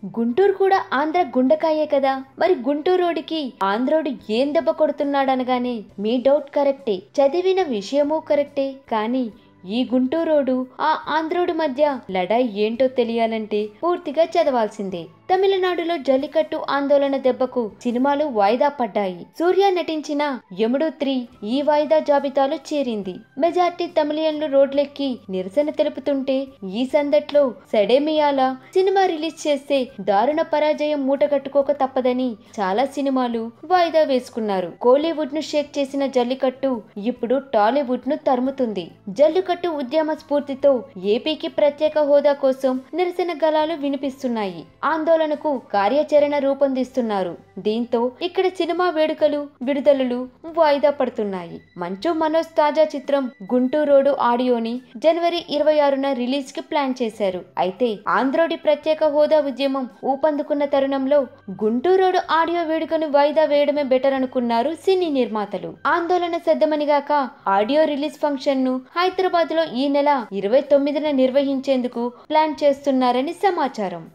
గుంటూరు కూడా ఆంధ్ర గుండకాయే కదా మరి గుంటూరోడికి ఆంధ్రోడు ఏం దెబ్బ కొడుతున్నాడనగానే మీ డౌట్ కరెక్టే చదివిన విషయమూ కరెక్టే కానీ ఈ గుంటూరోడు ఆ ఆంధ్రోడు మధ్య లడాయి ఏంటో తెలియాలంటే పూర్తిగా చదవాల్సిందే తమిళనాడులో జల్లికట్టు ఆందోళన దెబ్బకు సినిమాలు వాయిదా పడ్డాయి సూర్య నటించిన యముడు త్రీ ఈ వాయిదా జాబితాలో చేరింది మెజార్టీ తమిళియన్లు రోడ్లెక్కి నిరసన తెలుపుతుంటే ఈ సందట్లో సెడేమియాల సినిమా రిలీజ్ చేస్తే దారుణ పరాజయం మూటగట్టుకోక తప్పదని చాలా సినిమాలు వాయిదా వేసుకున్నారు కోలీవుడ్ ను షేక్ చేసిన జల్లికట్టు ఇప్పుడు టాలీవుడ్ ను తరుముతుంది జల్లికట్టు ఉద్యమ స్ఫూర్తితో ఏపీకి ప్రత్యేక హోదా కోసం నిరసన గలాలు వినిపిస్తున్నాయి ఆందోళనకు కార్యాచరణ రూపొందిస్తున్నారు దీంతో ఇక్కడ సినిమా వేడుకలు విడుదలలు వాయిదా పడుతున్నాయి మంచు మనోజ్ తాజా చిత్రం గుంటూరోడు ఆడియోని జనవరి ఇరవై ఆరున రిలీజ్ కి ప్లాన్ చేశారు అయితే ఆంధ్రోడి ప్రత్యేక హోదా ఉద్యమం ఊపందుకున్న తరుణంలో గుంటూరోడు ఆడియో వేడుకను వాయిదా వేయడమే బెటర్ అనుకున్నారు సినీ నిర్మాతలు ఆందోళన సిద్ధమనిగాక ఆడియో రిలీజ్ ఫంక్షన్ ను హైదరాబాద్ లో ఈ నెల ఇరవై తొమ్మిదిన నిర్వహించేందుకు ప్లాన్ చేస్తున్నారని సమాచారం